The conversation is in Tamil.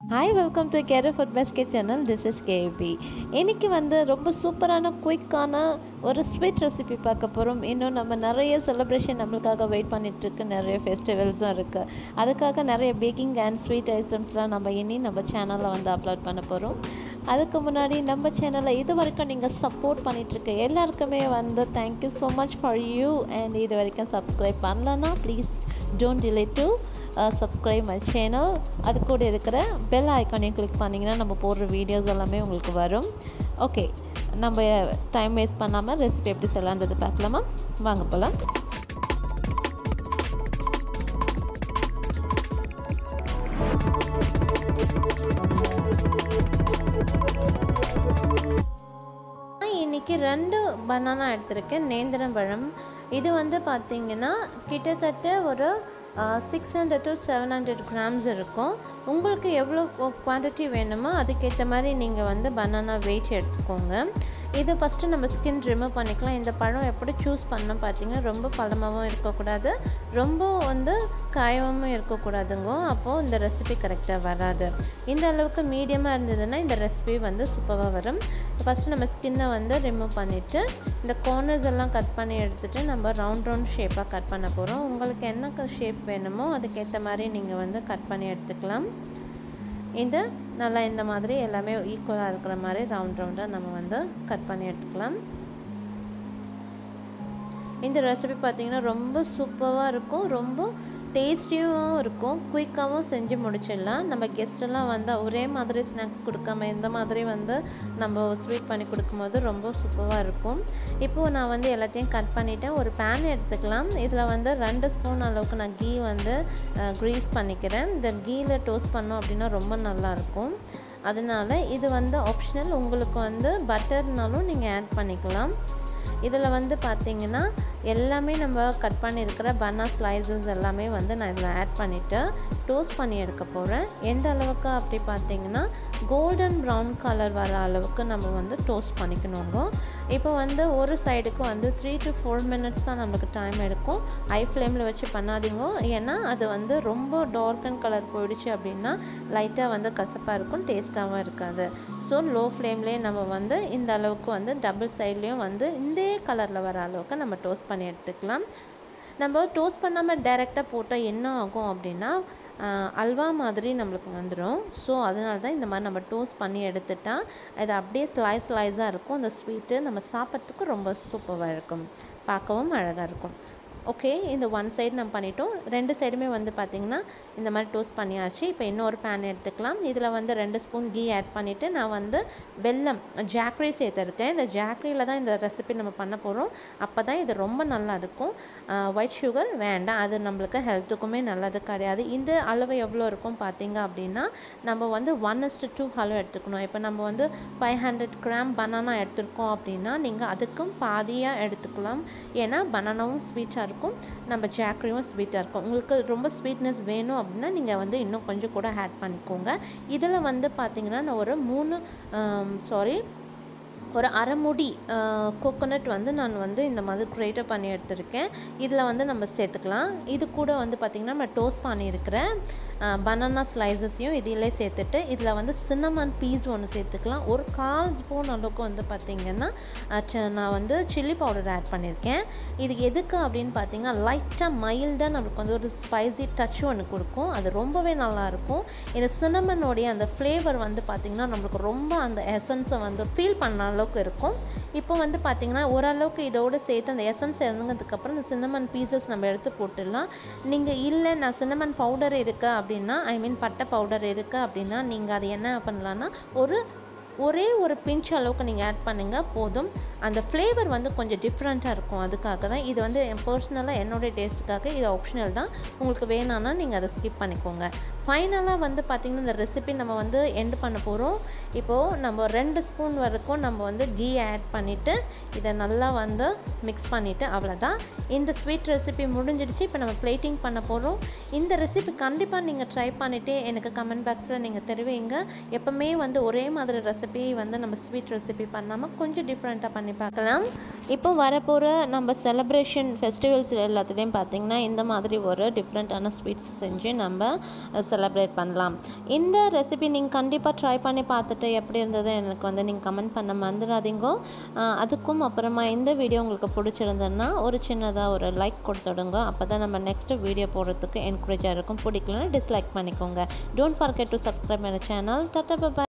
ஹாய் வெல்கம் டு கேரோ food basket channel this is KP இன்றைக்கி வந்து ரொம்ப சூப்பரான குயிக்கான ஒரு ஸ்வீட் ரெசிபி பார்க்க போகிறோம் இன்னும் நம்ம நிறைய செலிப்ரேஷன் நம்மளுக்காக வெயிட் பண்ணிகிட்ருக்கு நிறைய ஃபெஸ்டிவல்ஸும் இருக்குது அதுக்காக நிறைய பேக்கிங் அண்ட் ஸ்வீட் ஐட்டம்ஸ்லாம் நம்ம இனி நம்ம சேனலில் வந்து அப்லோட் பண்ண போகிறோம் அதுக்கு முன்னாடி நம்ம சேனலை இது வரைக்கும் நீங்கள் சப்போர்ட் பண்ணிகிட்ருக்க எல்லாருக்குமே வந்து thank you so much for you and இது வரைக்கும் சப்ஸ்கிரைப் பண்ணலன்னா please don't delay to subscribe my channel அது கூட இருக்கிற பெல் ஐக்கானையும் கிளிக் பண்ணிங்கன்னா நம்ம போடுற வீடியோஸ் எல்லாமே உங்களுக்கு வரும் ஓகே நம்ம டைம் வேஸ்ட் பண்ணாமல் ரெசிபி எப்படி செய்யலான்றது பார்க்கலாமா வாங்க போகலாம் இன்றைக்கி ரெண்டு பனானா எடுத்திருக்கேன் நேந்திரம் பழம் இது வந்து பார்த்திங்கன்னா கிட்டத்தட்ட ஒரு six hundred to seven hundred grams இருக்கும் உங்களுக்கு எவ்வளோ குவான்டிட்டி வேணுமோ அதுக்கேற்ற மாதிரி நீங்கள் வந்து பனானா வெயிட் எடுத்துக்கோங்க இது ஃபஸ்ட்டு நம்ம ஸ்கின் ரிமூவ் பண்ணிக்கலாம் இந்த பழம் எப்படி சூஸ் பண்ணோம் பார்த்தீங்கன்னா ரொம்ப பழமாகவும் இருக்கக்கூடாது ரொம்ப வந்து காயமாகவும் இருக்கக்கூடாதுங்க அப்போது இந்த ரெசிபி கரெக்டாக வராது இந்த அளவுக்கு மீடியமாக இருந்ததுன்னா இந்த ரெசிபி வந்து சூப்பராக வரும் ஃபஸ்ட்டு நம்ம ஸ்கின்னை வந்து ரிமூவ் பண்ணிவிட்டு இந்த கார்னர்ஸ் எல்லாம் கட் பண்ணி எடுத்துகிட்டு நம்ம ரவுண்ட் ரவுண்ட் ஷேப்பாக கட் பண்ண போகிறோம் உங்களுக்கு என்ன ஷேப் வேணுமோ அதுக்கேற்ற மாதிரி நீங்கள் வந்து கட் பண்ணி எடுத்துக்கலாம் இது நல்லா இந்த மாதிரி எல்லாமே ஈக்குவலாக இருக்கிற மாதிரி ரவுண்ட் ரவுண்டாக நம்ம வந்து கட் பண்ணி எடுத்துக்கலாம் இந்த ரெசிபி பார்த்திங்கன்னா ரொம்ப சூப்பராக இருக்கும் ரொம்ப டேஸ்டியும் இருக்கும் குயிக்காகவும் செஞ்சு முடிச்சிடலாம் நம்ம கெஸ்ட்டெல்லாம் வந்து ஒரே மாதிரி ஸ்நாக்ஸ் கொடுக்காம இந்த மாதிரி வந்து நம்ம ஸ்வீட் பண்ணி கொடுக்கும்போது ரொம்ப சூப்பராக இருக்கும் இப்போது நான் வந்து எல்லாத்தையும் கட் பண்ணிவிட்டேன் ஒரு பேன் எடுத்துக்கலாம் இதில் வந்து ரெண்டு ஸ்பூன் அளவுக்கு நான் கீ வந்து க்ரீஸ் பண்ணிக்கிறேன் இந்த கீயில் டோஸ்ட் பண்ணோம் அப்படின்னா ரொம்ப நல்லாயிருக்கும் அதனால் இது வந்து ஆப்ஷனல் உங்களுக்கு வந்து பட்டர்னாலும் நீங்கள் ஆட் பண்ணிக்கலாம் இதில் வந்து பார்த்திங்கன்னா எல்லாமே நம்ம கட் பண்ணியிருக்கிற பன்னா ஸ்லைசஸ் எல்லாமே வந்து நான் இதில் ஆட் பண்ணிவிட்டு டோஸ்ட் பண்ணி எடுக்க போகிறேன் எந்த அளவுக்கு அப்படி பார்த்திங்கன்னா கோல்டன் ப்ரௌன் கலர் வர அளவுக்கு நம்ம வந்து டோஸ்ட் பண்ணிக்கணுங்க இப்போ வந்து ஒரு சைடுக்கு வந்து த்ரீ டு ஃபோர் மினிட்ஸ் தான் நம்மளுக்கு டைம் எடுக்கும் ஹை ஃப்ளேமில் வச்சு பண்ணாதீங்க ஏன்னா அது வந்து ரொம்ப டார்க்கன் கலர் போயிடுச்சு அப்படின்னா லைட்டாக வந்து கசப்பாக இருக்கும் டேஸ்ட்டாகவும் இருக்காது ஸோ லோ ஃப்ளேம்லேயே நம்ம வந்து இந்த அளவுக்கு வந்து டபுள் சைட்லேயும் வந்து இந்த கலரில் வர அளவுக்கு நம்ம டோஸ்ட் பண்ணி எடுத்துக்கலாம் நம்ம டோஸ்ட் பண்ணாமல் டைரெக்டாக போட்டால் என்ன ஆகும் அப்படின்னா அல்வா மாதிரி நம்மளுக்கு வந்துடும் ஸோ அதனால தான் இந்த மாதிரி நம்ம டோஸ்ட் பண்ணி எடுத்துட்டா இது அப்படியே ஸ்லைஸ் ஸ்லைஸாக இருக்கும் அந்த ஸ்வீட்டு நம்ம சாப்பிட்றதுக்கு ரொம்ப சூப்பராக இருக்கும் பார்க்கவும் அழகாக இருக்கும் ஓகே இந்த ஒன் சைடு நம்ம பண்ணிட்டோம் ரெண்டு சைடுமே வந்து பார்த்திங்கன்னா இந்த மாதிரி டோஸ்ட் பண்ணியாச்சு இப்போ இன்னொரு பேன் எடுத்துக்கலாம் இதில் வந்து ரெண்டு ஸ்பூன் கீ ஆட் பண்ணிவிட்டு நான் வந்து வெல்லம் ஜாக்ரி சேர்த்துருக்கேன் இந்த ஜாக்ரியில் தான் இந்த ரெசிபி நம்ம பண்ண போகிறோம் அப்போ தான் இது ரொம்ப நல்லாயிருக்கும் ஒயிட் சுகர் வேண்டாம் அது நம்மளுக்கு ஹெல்த்துக்குமே நல்லது கிடையாது இந்த அளவு எவ்வளோ இருக்கும் பார்த்தீங்க அப்படின்னா நம்ம வந்து ஒன் இஸ்டு டூ அளவு எடுத்துக்கணும் இப்போ நம்ம வந்து ஃபைவ் ஹண்ட்ரட் கிராம் பனானா எடுத்துருக்கோம் அப்படின்னா நீங்கள் அதுக்கும் பாதியாக எடுத்துக்கலாம் ஏன்னா பனானாவும் ஸ்வீட்டாக இருக்கும் நம்ம ஜாக்ரியும் ஸ்வீட்டாக இருக்கும் உங்களுக்கு ரொம்ப ஸ்வீட்னஸ் வேணும் அப்படின்னா நீங்கள் வந்து இன்னும் கொஞ்சம் கூட ஆட் பண்ணிக்கோங்க இதில் வந்து பார்த்திங்கன்னா நான் ஒரு மூணு சாரி ஒரு அரை முடி கோகோனட் வந்து நான் வந்து இந்த மாதிரி கிரேட்டர் பண்ணி எடுத்திருக்கேன் இதில் வந்து நம்ம சேர்த்துக்கலாம் இது கூட வந்து பார்த்திங்கன்னா நம்ம டோஸ்ட் பண்ணியிருக்கிறேன் பனானா ஸ்லைசஸையும் இதிலே சேர்த்துட்டு இதில் வந்து சின்னமன் பீஸ் ஒன்று சேர்த்துக்கலாம் ஒரு கால் ஸ்பூன் அளவுக்கு வந்து பார்த்திங்கன்னா நான் வந்து சில்லி பவுடர் ஆட் பண்ணியிருக்கேன் இது எதுக்கு அப்படின்னு பார்த்தீங்கன்னா லைட்டாக மைல்டாக நம்மளுக்கு வந்து ஒரு ஸ்பைசி டச் ஒன்று கொடுக்கும் அது ரொம்பவே நல்லாயிருக்கும் இந்த சின்னமனோடைய அந்த ஃப்ளேவர் வந்து பார்த்திங்கன்னா நம்மளுக்கு ரொம்ப அந்த எசன்ஸை வந்து ஃபீல் பண்ண அளவுக்கு இருக்கும் இப்போ வந்து பார்த்திங்கன்னா ஓரளவுக்கு இதோடு சேர்த்து அந்த எசன்ஸ் இறங்கினதுக்கப்புறம் இந்த சின்னமன் பீசஸ் நம்ம எடுத்து போட்டுடலாம் நீங்கள் இல்லை நான் சின்னமன் பவுடர் இருக்கா அப்படின்னா ஐ மீன் பட்டை பவுடர் இருக்குது அப்படின்னா நீங்கள் அதை என்ன பண்ணலான்னா ஒரு ஒரே ஒரு பிஞ்ச் அளவுக்கு நீங்கள் ஆட் பண்ணுங்கள் போதும் அந்த ஃப்ளேவர் வந்து கொஞ்சம் டிஃப்ரெண்ட்டாக இருக்கும் அதுக்காக தான் இது வந்து பர்சனலாக என்னுடைய டேஸ்ட்டுக்காக இது ஆப்ஷனல் தான் உங்களுக்கு வேணான்னா நீங்கள் அதை ஸ்கிப் பண்ணிக்கோங்க ஃபைனலாக வந்து பார்த்திங்கன்னா இந்த ரெசிபி நம்ம வந்து எண்டு பண்ண போகிறோம் இப்போது நம்ம ரெண்டு ஸ்பூன் வரைக்கும் நம்ம வந்து கீ ஆட் பண்ணிவிட்டு இதை நல்லா வந்து மிக்ஸ் பண்ணிவிட்டு அவ்வளோதான் இந்த ஸ்வீட் ரெசிபி முடிஞ்சிடுச்சு இப்போ நம்ம பிளேட்டிங் பண்ண போகிறோம் இந்த ரெசிபி கண்டிப்பாக நீங்கள் ட்ரை பண்ணிவிட்டு எனக்கு கமெண்ட் பாக்ஸில் நீங்கள் தெரிவிங்க எப்போவுமே வந்து ஒரே மாதிரி ரெசிபி ரெசிபி வந்து நம்ம ஸ்வீட் ரெசிபி பண்ணாமல் கொஞ்சம் டிஃப்ரெண்ட்டாக பண்ணி பார்க்கலாம் இப்போ வரப்போகிற நம்ம செலப்ரேஷன் ஃபெஸ்டிவல்ஸ் எல்லாத்துலேயும் பார்த்திங்கன்னா இந்த மாதிரி ஒரு டிஃப்ரெண்ட்டான ஸ்வீட்ஸ் செஞ்சு நம்ம செலப்ரேட் பண்ணலாம் இந்த ரெசிபி நீங்கள் கண்டிப்பாக ட்ரை பண்ணி பார்த்துட்டு எப்படி இருந்தது எனக்கு வந்து நீங்கள் கமெண்ட் பண்ண மறந்துடாதீங்க அஹ் அதுக்கும் அப்புறமா இந்த வீடியோ உங்களுக்கு பிடிச்சிருந்ததுன்னா ஒரு சின்னதாக ஒரு லைக் கொடுத்துடுங்க அப்போ தான் நம்ம நெக்ஸ்ட் வீடியோ போடுறதுக்கு என்கரேஜாக இருக்கும் பிடிக்கலன்னா டிஸ்லைக் பண்ணிக்கோங்க don't forget to subscribe my channel tata bye